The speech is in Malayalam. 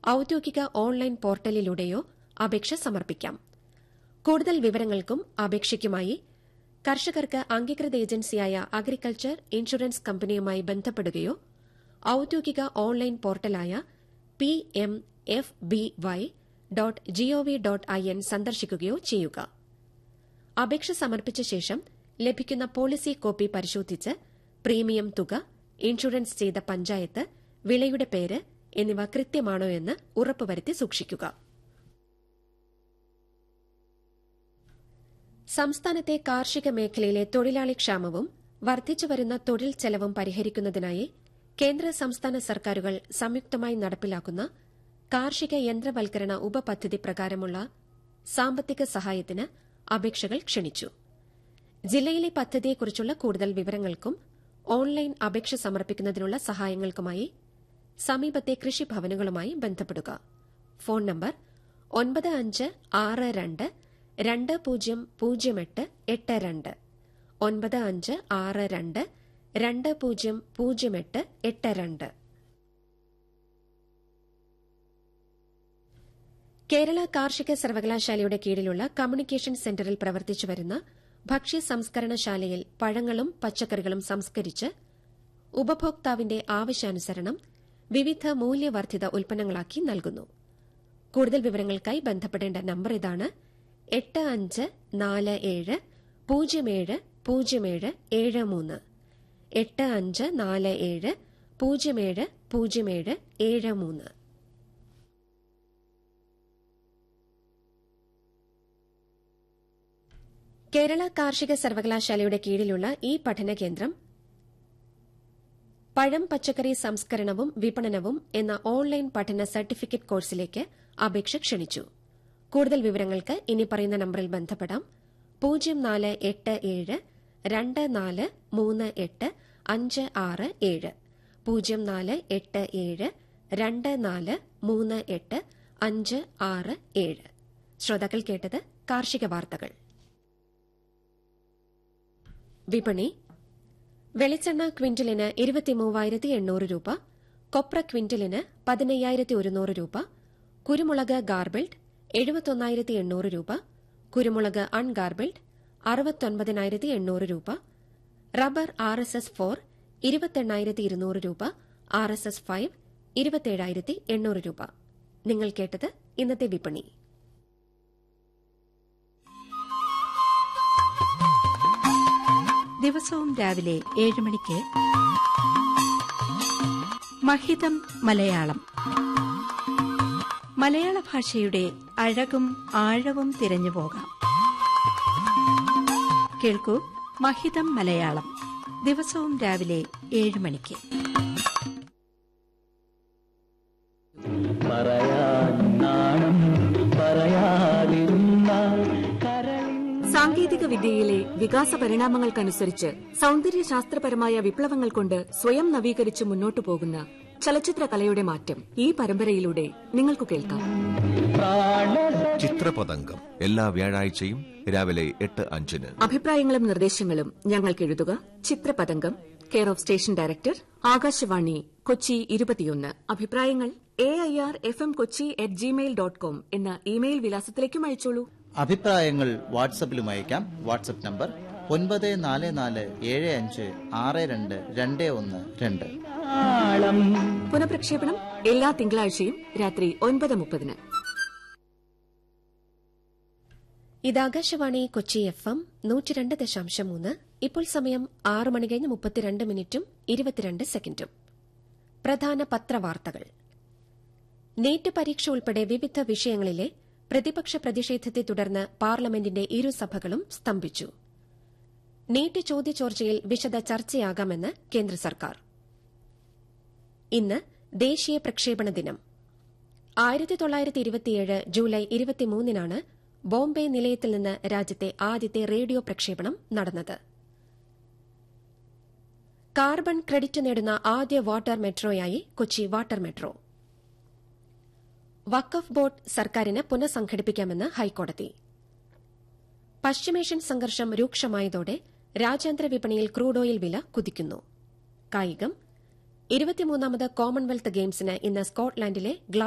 ഔദ്യോഗിക ഓൺലൈൻ പോർട്ടലിലൂടെയോ അപേക്ഷ സമർപ്പിക്കാം കൂടുതൽ വിവരങ്ങൾക്കും അപേക്ഷയ്ക്കുമായി കർഷകർക്ക് അംഗീകൃത ഏജൻസിയായ അഗ്രികൾച്ചർ ഇൻഷുറൻസ് കമ്പനിയുമായി ബന്ധപ്പെടുകയോ ഔദ്യോഗിക ഓൺലൈൻ പോർട്ടലായ P M F B Y dot G O V dot I N സന്ദർശിക്കുകയോ ചെയ്യുക അപേക്ഷ സമർപ്പിച്ച ശേഷം ലഭിക്കുന്ന പോളിസി കോപ്പി പരിശോധിച്ച് പ്രീമിയം തുക ഇൻഷുറൻസ് ചെയ്ത പഞ്ചായത്ത് വിളയുടെ പേര് എന്നിവ കൃത്യമാണോ എന്ന് ഉറപ്പുവരുത്തി സൂക്ഷിക്കുക സംസ്ഥാനത്തെ കാർഷിക മേഖലയിലെ തൊഴിലാളി ക്ഷാമവും വർദ്ധിച്ചുവരുന്ന തൊഴിൽ ചെലവും പരിഹരിക്കുന്നതിനായി കേന്ദ്ര സംസ്ഥാന സർക്കാരുകൾ സംയുക്തമായി നടപ്പിലാക്കുന്ന കാർഷിക യന്ത്രവൽക്കരണ ഉപപദ്ധതി പ്രകാരമുള്ള സാമ്പത്തിക സഹായത്തിന് അപേക്ഷകൾ ക്ഷണിച്ചു ജില്ലയിലെ പദ്ധതിയെക്കുറിച്ചുള്ള കൂടുതൽ വിവരങ്ങൾക്കും ഓൺലൈൻ അപേക്ഷ സമർപ്പിക്കുന്നതിനുള്ള സഹായങ്ങൾക്കുമായി സമീപത്തെ കൃഷിഭവനുകളുമായി ബന്ധപ്പെടുക ഫോൺ നമ്പർ ഒൻപത് അഞ്ച് ആറ് രണ്ട് രണ്ട് പൂജ്യം പൂജ്യം എട്ട് എട്ട് രണ്ട് ഒൻപത് അഞ്ച് ആറ് രണ്ട് രണ്ട് പൂജ്യം പൂജ്യം എട്ട് എട്ട് രണ്ട് കേരള കാർഷിക സർവകലാശാലയുടെ കീഴിലുള്ള കമ്മ്യൂണിക്കേഷൻ സെന്ററിൽ പ്രവർത്തിച്ചുവരുന്ന ഭക്ഷ്യ സംസ്കരണശാലയിൽ പഴങ്ങളും പച്ചക്കറികളും സംസ്കരിച്ച് ഉപഭോക്താവിന്റെ ആവശ്യാനുസരണം വിവിധ മൂല്യവർദ്ധിത ഉൽപ്പന്നങ്ങളാക്കി നൽകുന്നു കൂടുതൽ വിവരങ്ങൾക്കായി ബന്ധപ്പെടേണ്ട നമ്പർ ഇതാണ് എട്ട് അഞ്ച് നാല് ഏഴ് പൂജ്യം ഏഴ് പൂജ്യം ഏഴ് ഏഴ് മൂന്ന് എട്ട് അഞ്ച് നാല് ഏഴ് പൂജ്യം ഏഴ് പൂജ്യം ഏഴ് ഏഴ് മൂന്ന് കേരള കാർഷിക സർവകലാശാലയുടെ കീഴിലുള്ള ഈ പഠന കേന്ദ്രം പഴം പച്ചക്കറി സംസ്കരണവും വിപണനവും എന്ന ഓൺലൈൻ പഠന സർട്ടിഫിക്കറ്റ് കോഴ്സിലേക്ക് അപേക്ഷ ക്ഷണിച്ചു കൂടുതൽ വിവരങ്ങൾക്ക് ഇനി പറയുന്ന നമ്പറിൽ ബന്ധപ്പെടാം പൂജ്യം നാല് എട്ട് ഏഴ് രണ്ട് നാല് മൂന്ന് എട്ട് അഞ്ച് ആറ് ഏഴ് പൂജ്യം നാല് എട്ട് ഏഴ് രണ്ട് നാല് മൂന്ന് എട്ട് അഞ്ച് ആറ് ഏഴ് ശ്രോതാക്കൾ കേട്ടത് കാർഷിക വാർത്തകൾ വിപണി വെളിച്ചെണ്ണ ക്വിന്റലിന് ഇരുപത്തിമൂവായിരത്തി എണ്ണൂറ് രൂപ കൊപ്ര ക്വിന്റലിന് പതിനയ്യായിരത്തി ഒരുന്നൂറ് രൂപ കുരുമുളക് ഗാർബിൾഡ് എഴുപത്തൊന്നായിരത്തി എണ്ണൂറ് രൂപ കുരുമുളക് അൺഗാർബിൾഡ് അറുപത്തൊൻപതിനായിരത്തി എണ്ണൂറ് രൂപ rubber R S S four ഇരുപത്തെണ്ണായിരത്തി ഇരുന്നൂറ് രൂപ ആർ എസ് എസ് ഫൈവ് ഇരുപത്തേഴായിരത്തി എണ്ണൂറ് രൂപ നിങ്ങൾ കേട്ടത് ഇന്നത്തെ വിപണി ദിവസവും രാവിലെ ഏഴ് മണിക്ക് മഹിതം മലയാളം മലയാള ഭാഷയുടെ അഴകും ആഴവും തിരഞ്ഞു പോകാം കേൾക്കൂ മഹിതം മലയാളം ദിവസവും രാവിലെ ഏഴ് മണിക്ക് പറയാൻ നാണം പറയാതിരുന്നാൽ കരളിൻ സാങ്കേതിക വിദ്യയിലെ വികാസ പരിണാമങ്ങൾക്കനുസരിച്ച് സൗന്ദര്യശാസ്ത്രപരമായ വിപ്ലവങ്ങൾ കൊണ്ട് സ്വയം നവീകരിച്ച് മുന്നോട്ടു പോകുന്ന ചലച്ചിത്ര കലയുടെ മാറ്റം ഈ പരമ്പരയിലൂടെ നിങ്ങൾക്ക് കേൾക്കാം ചിത്രപതംഗം എല്ലാ വ്യാഴാഴ്ചയും രാവിലെ എട്ട് അഞ്ചിന് അഭിപ്രായങ്ങളും നിർദ്ദേശങ്ങളും ഞങ്ങൾക്ക് എഴുതുക ചിത്രപതംഗം care of station director Akashvani Kochi ഇരുപത്തിയൊന്ന് അഭിപ്രായങ്ങൾ A I R F M Kochi at gmail dot com എന്ന ഇമെയിൽ വിലാസത്തിലേക്കും അയച്ചോളൂ അഭിപ്രായങ്ങൾ വാട്സപ്പിലും അയക്കാം വാട്സപ്പ് നമ്പർ ഒൻപത് നാല് നാല് ഏഴ് അഞ്ച് ആറ് രണ്ട് രണ്ട് ഒന്ന് രണ്ട് ആളം പുനഃപ്രക്ഷേപണം എല്ലാ തിങ്കളാഴ്ചയും രാത്രി ഒൻപത് മുപ്പതിന് ഇത് ആകാശവാണി കൊച്ചി എഫ് എം നൂറ്റിരണ്ട് ദശാംശം മൂന്ന് ഇപ്പോൾ സമയം ആറ് മണി കഴിഞ്ഞ് മുപ്പത്തിരണ്ട് മിനിറ്റും ഇരുപത്തിരണ്ട് സെക്കൻഡും പ്രധാന പത്രവാർത്തകൾ നീറ്റ് പരീക്ഷ ഉൾപ്പെടെ വിവിധ വിഷയങ്ങളിലെ പ്രതിപക്ഷ പ്രതിഷേധത്തെ തുടർന്ന് പാർലമെന്റിന്റെ ഇരുസഭകളും സ്തംഭിച്ചു നീറ്റ് ചോദ്യചോർച്ചയിൽ വിശദ ചർച്ചയാകാമെന്ന് കേന്ദ്ര സർക്കാർ ഇന്ന് ദേശീയ പ്രക്ഷേപണ ദിനം ആയിരത്തി തൊള്ളായിരത്തി ഇരുപത്തിയേഴ് ജൂലൈ ഇരുപത്തിമൂന്നിനാണ് ബോംബെ നിലയത്തിൽ നിന്ന് രാജ്യത്തെ ആദ്യത്തെ റേഡിയോ പ്രക്ഷേപണം നടന്നത് കാർബൺ ക്രെഡിറ്റ് നേടുന്ന ആദ്യ വാട്ടർ മെട്രോയായി Kochi water metro Waqf board സർക്കാരിന് പുനഃസംഘടിപ്പിക്കാമെന്ന് ഹൈക്കോടതി പശ്ചിമേഷ്യൻ സംഘർഷം രൂക്ഷമായതോടെ രാജ്യാന്തര വിപണിയിൽ ക്രൂഡ് ഓയിൽ വില കുതിക്കുന്നു കായികം ഇരുപത്തിമൂന്നാമത് കോമൺവെൽത്ത് ഗെയിംസിന് ഇന്ന് സ്കോട്ട്ലാൻഡിലെ